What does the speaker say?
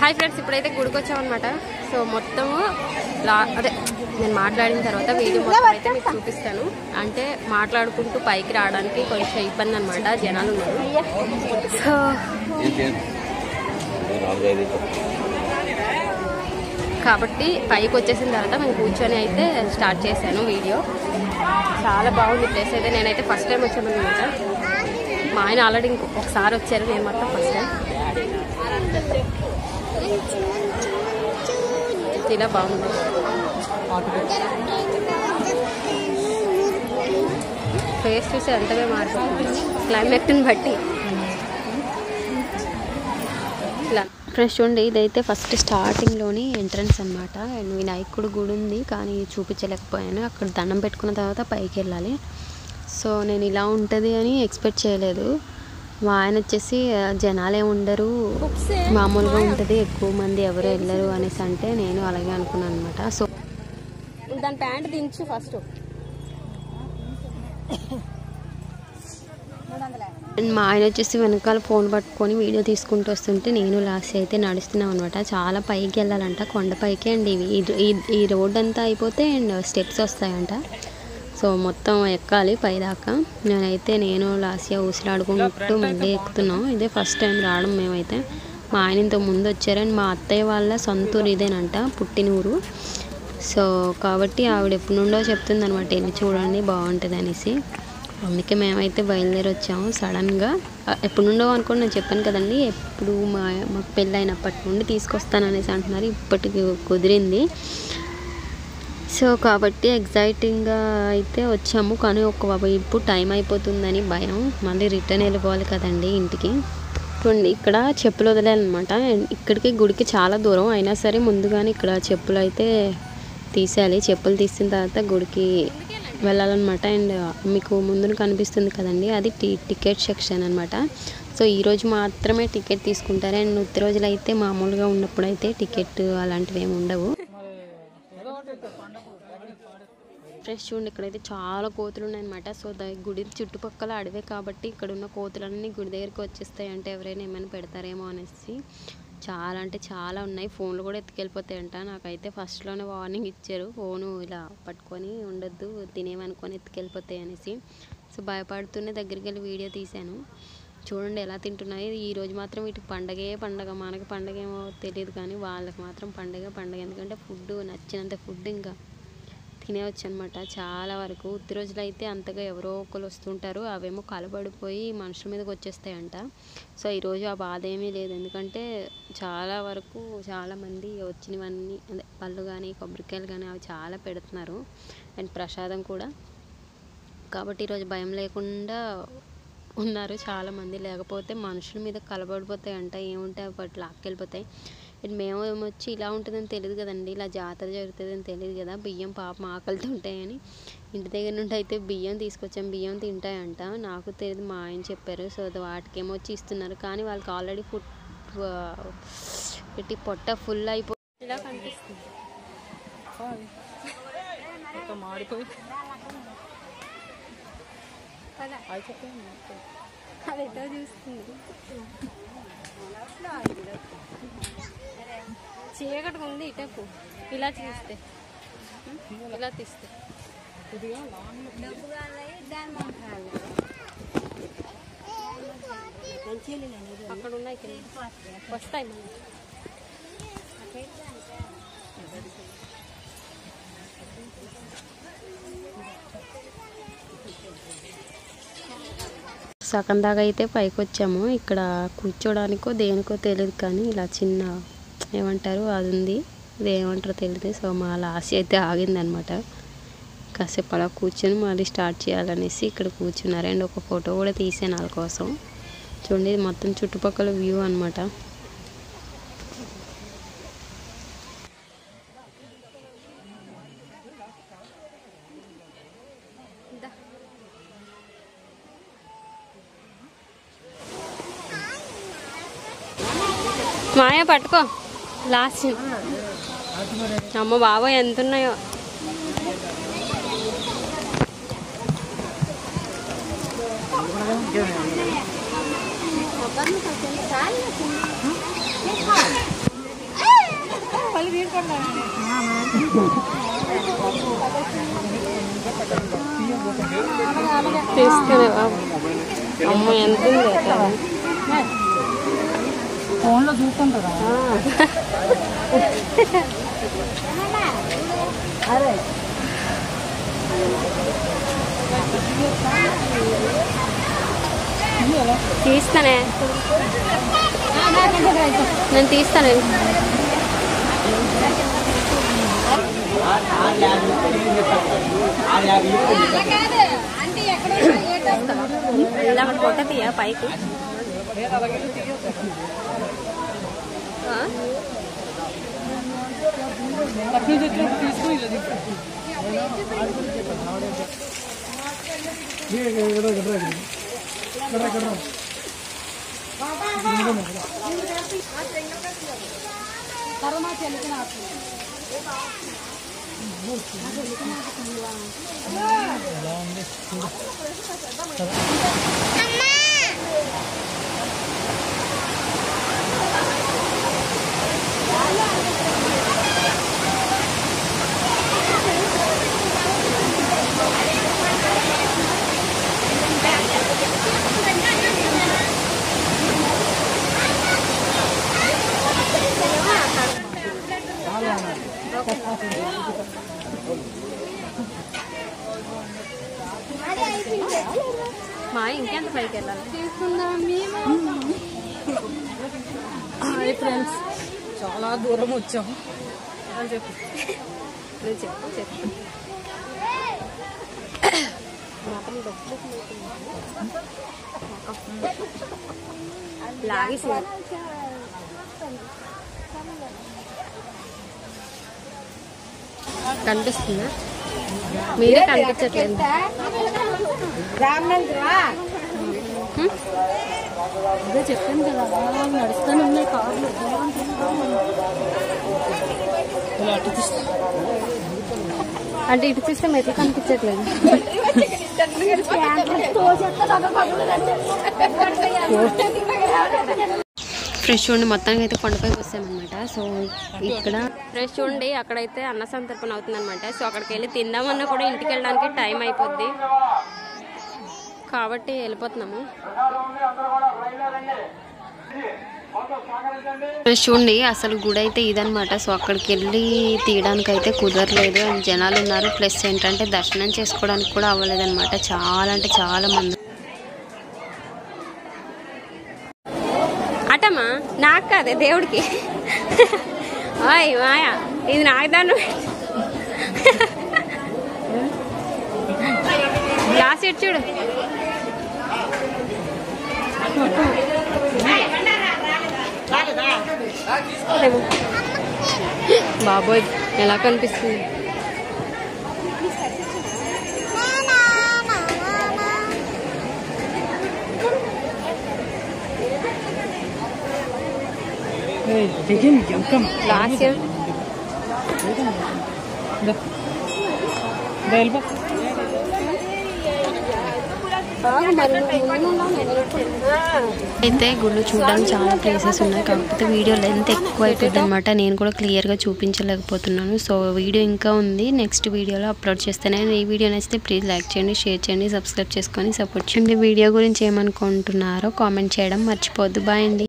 Hi friends ఇప్పుడైతే గుడికి వచ్చామన్నమాట సో మొత్తము లా అదే నేను మాట్లాడిన తర్వాత వీడియో మొత్తం అయితే మీకు చూపిస్తాను అంటే మాట్లాడుకుంటూ పైకి రావడానికి కొంచెం ఇబ్బంది అనమాట జనాలు ఉన్నారు సో నాలుగైదు కాబట్టి పైకి వచ్చేసిన తర్వాత మేము కూర్చొని అయితే స్టార్ట్ చేశాను వీడియో చాలా బాగుంది ప్లేస్ అయితే నేనైతే ఫస్ట్ టైం వచ్చాను అనమాట మా ఆయన ఆల్రెడీ ఒకసారి వచ్చారు నేను మొత్తం ఫస్ట్ టైం ఇలా బాగుంది ఫేస్ చూసి అంతగా మారిపోతుంది క్లైమేట్ని బట్టి ఇలా ఫ్రెష్ చూడండి ఇదైతే ఫస్ట్ స్టార్టింగ్లోని ఎంట్రన్స్ అనమాట అండ్ వినాయకుడు గుడి ఉంది కానీ చూపించలేకపోయాను అక్కడ దండం పెట్టుకున్న తర్వాత పైకి వెళ్ళాలి సో నేను ఇలా ఉంటుంది అని ఎక్స్పెక్ట్ చేయలేదు మా ఆయన వచ్చేసి "ఆ, జనాలే ఉండరు మామూలుగా ఉంటుంది ఎక్కువ మంది ఎవరు వెళ్ళరు అనేసి అంటే నేను అలాగే అనుకున్నాను అనమాట సో దాని ప్యాంట్ దించు ఫస్ట్ అండ్ మా ఆయన వచ్చేసి వెనకాల ఫోన్ పట్టుకొని వీడియో తీసుకుంటూ వస్తుంటే నేను లాస్ట్ అయితే నడుస్తున్నాం అనమాట చాలా పైకి వెళ్ళాలంట కొండ పైకి అండ్ ఇవి ఈ- ఈ- ఈ రోడ్ అంతా అయిపోతే అండ్ స్టెప్స్ వస్తాయంట సో మొత్తం ఎక్కాలి పైదాకా నేనైతే నేను లాస్ట్ ఇయర్ ఊసలాడుకుంటూ మళ్ళీ ఎక్కుతున్నాం ఇదే ఫస్ట్ టైం రావడం మేమైతే మా ఆయన ఇంత ముందు వచ్చారు అండ్ మా అత్తయ్య వాళ్ళ సొంత ఊరు ఇదేనంట పుట్టిన ఊరు సో కాబట్టి ఆవిడ ఎప్పటి నుండో చెప్తుంది అనమాట వెళ్ళి చూడండి బాగుంటుంది అనేసి అందుకే మేమైతే బయలుదేరి వచ్చాము సడన్గా ఆ, ఎప్పటి నుండో అనుకోండి నేను చెప్పాను కదండి ఎప్పుడు మా మాకు పెళ్ళి అయినప్పటి నుండి తీసుకొస్తాను అనేసి అంటున్నారు ఇప్పటికి కుదిరింది సో కాబట్టి ఎగ్జైటింగ్గా అయితే వచ్చాము కానీ ఒక ఇప్పుడు టైం అయిపోతుందని భయం మళ్ళీ రిటర్న్ వెళ్ళిపోవాలి కదండి ఇంటికి చూడండి ఇక్కడ చెప్పులు వదిలేయాలన్నమాట అండ్ ఇక్కడికి గుడికి చాలా దూరం అయినా సరే ముందుగానే ఇక్కడ చెప్పులు అయితే తీసేయాలి చెప్పులు తీసిన తర్వాత గుడికి వెళ్ళాలన్నమాట అండ్ మీకు ముందున కనిపిస్తుంది కదండి అది టి టికెట్ సెక్షన్ అనమాట సో ఈ రోజు మాత్రమే టికెట్ తీసుకుంటారు అండ్ ఉత్త రోజులు అయితే మామూలుగా ఉన్నప్పుడు అయితే టికెట్ అలాంటివి ఏమి ఉండవు ఫ్రెష్ చూడండి ఇక్కడైతే చాలా కోతులు ఉన్నాయన్నమాట సో ద గుడి చుట్టుపక్కల అడవే కాబట్టి ఇక్కడ ఉన్న కోతులన్నీ గుడి దగ్గరికి వచ్చేస్తాయి అంటే ఎవరైనా ఏమైనా పెడతారేమో అనేసి చాలా అంటే చాలా ఉన్నాయి ఫోన్లు కూడా ఎత్తుకెళ్ళిపోతాయంట నాకైతే ఫస్ట్లోనే వార్నింగ్ ఇచ్చారు ఫోను ఇలా పట్టుకొని ఉండొద్దు తినేమనుకొని ఎత్తుకెళ్ళిపోతాయి అనేసి సో భయపడుతూనే దగ్గరికి వెళ్ళి వీడియో తీశాను చూడండి ఎలా తింటున్నాయి ఈ రోజు మాత్రం వీటికి పండగే పండగ మనకి పండగ ఏమో తెలియదు కానీ వాళ్ళకి మాత్రం పండగ పండగ ఎందుకంటే ఫుడ్ నచ్చినంత ఫుడ్ ఇంకా తినేవచ్చు అనమాట చాలా వరకు ఉత్తి రోజులు అయితే అంతగా ఎవరో ఒకరు వస్తుంటారు అవేమో కలబడిపోయి మనుషుల మీదకి వచ్చేస్తాయంట సో ఈరోజు ఆ బాధ ఏమీ లేదు ఎందుకంటే చాలా వరకు చాలామంది వచ్చినవన్నీ అదే పళ్ళు కానీ కొబ్బరికాయలు కానీ అవి చాలా పెడుతున్నారు అండ్ ప్రసాదం కూడా కాబట్టి ఈరోజు భయం లేకుండా ఉన్నారు చాలామంది లేకపోతే మనుషుల మీద కలబడిపోతాయంట ఏముంటే అవి లాక్కెళ్ళిపోతాయి అండ్ మేము ఏమొచ్చి ఇలా ఉంటుందని తెలియదు కదండి ఇలా జాతర జరుగుతుందని తెలియదు కదా బియ్యం పాపం ఆకలితో ఉంటాయని ఇంటి దగ్గర నుండి అయితే బియ్యం తీసుకొచ్చాం బియ్యం తింటాయంట నాకు తెలియదు మా ఆయన చెప్పారు సో అది వాటికి ఏమొచ్చి ఇస్తున్నారు కానీ వాళ్ళకి ఆల్రెడీ ఫుడ్ పెట్టి పొట్ట ఫుల్ అయిపో ఇలా కనిపిస్తుంది మొత్తం మాడిపోయి అది చెప్పండి అది ఎటో చూస్తుంది చీకటిగా ఉంది ఇటకు ఇలా తీస్తే ఇలా తీస్తే కొద్దిగా లాంగ్ అక్కడ ఉన్నాయి కింద. వస్తాయి మళ్ళీ సగం దాకా అయితే పైకి వచ్చాము ఇక్కడ కూర్చోడానికో దేనికో తెలియదు కానీ ఇలా చిన్న ఏమంటారు అది ఉంది ఇది ఏమంటారో తెలియదు సో మా లాస్ట్ అయితే ఆగిందనమాట కాసేపు అలా కూర్చొని మళ్ళీ స్టార్ట్ చేయాలనేసి ఇక్కడ కూర్చున్నారు అండ్ ఒక ఫోటో కూడా తీసాను వాళ్ళ కోసం చూడండి ఇది మొత్తం చుట్టుపక్కల వ్యూ అనమాట మాయ పట్టుకో లాస్ట్ అమ్మ బాబోయ్ ఎంత ఉన్నాయో మళ్ళీ తీసుకుంటాను తీసుకునే బాబు అమ్మ ఎంత ఉంది అసలు? ఫోన్లో చూస్తుంటారా తీస్తానే నేను తీస్తాను ఇలా ఒకటి కొట్ట తీయ పైకి ఆ? లక్ష్మీ వచ్చినప్పుడు తీసుకుని ఇలా దిగు. మా ఇంకెంత పైకి వెళ్ళాలి హాయ్ ఫ్రెండ్స్ చాలా దూరం వచ్చాం అని చెప్పు నువ్వు చెప్పు చెప్పు లాగేసి కనిపిస్తుందా మీరే కనిపించట్లేదు హ్మ్? అదే చెప్పాను కదా అలా నడుస్తూనే ఉన్నాయి కార్లు ఇలా అటు తీస్తా అంటే ఇటు చూస్తే ఎట్లా కనిపించట్లేదు ఫ్రెష్ ఉండి మొత్తానికి అయితే కొండపైకి వస్తామన్నమాట సో ఇక్కడ ఫ్రెష్ ఉండి అక్కడైతే అన్న సంతర్పణ అవుతుందన్నమాట సో అక్కడికి వెళ్ళి తిందామన్నా కూడా ఇంటికి వెళ్ళడానికి టైం అయిపోద్ది కాబట్టి వెళ్ళిపోతున్నాము ఫ్రెష్ ఉండి అసలు గుడి అయితే ఇదనమాట సో అక్కడికి వెళ్ళి తీయడానికి అయితే కుదరలేదు అండ్ జనాలు ఉన్నారు ప్లస్ ఏంటంటే దర్శనం చేసుకోవడానికి కూడా అవ్వలేదన్నమాట చాలా అంటే చాలా మంది అటమ్మా నాకు కాదే దేవుడికి ఓయ్ మాయా ఇది నాకు దాన్ని గ్లాస్ ఇటు చూడు ఏమో. బాబోయ్ ఎలా కనిపిస్తుంది దిగింది వెల్కమ్ లాస్ట్ ఇయర్ వెళ్ళిపో అయితే గుళ్ళు చూడడానికి చాలా ప్లేసెస్ ఉన్నాయి కాకపోతే వీడియో లెంత్ ఎక్కువ అయిపోద్ది అనమాట నేను కూడా క్లియర్గా చూపించలేకపోతున్నాను సో వీడియో ఇంకా ఉంది నెక్స్ట్ వీడియోలో అప్లోడ్ చేస్తాను ఈ వీడియో నచ్చితే ప్లీజ్ లైక్ చేయండి షేర్ చేయండి సబ్స్క్రైబ్ చేసుకొని సపోర్ట్ చేయండి వీడియో గురించి ఏమనుకుంటున్నారో కామెంట్ చేయడం మర్చిపోద్దు బాయ్ అండి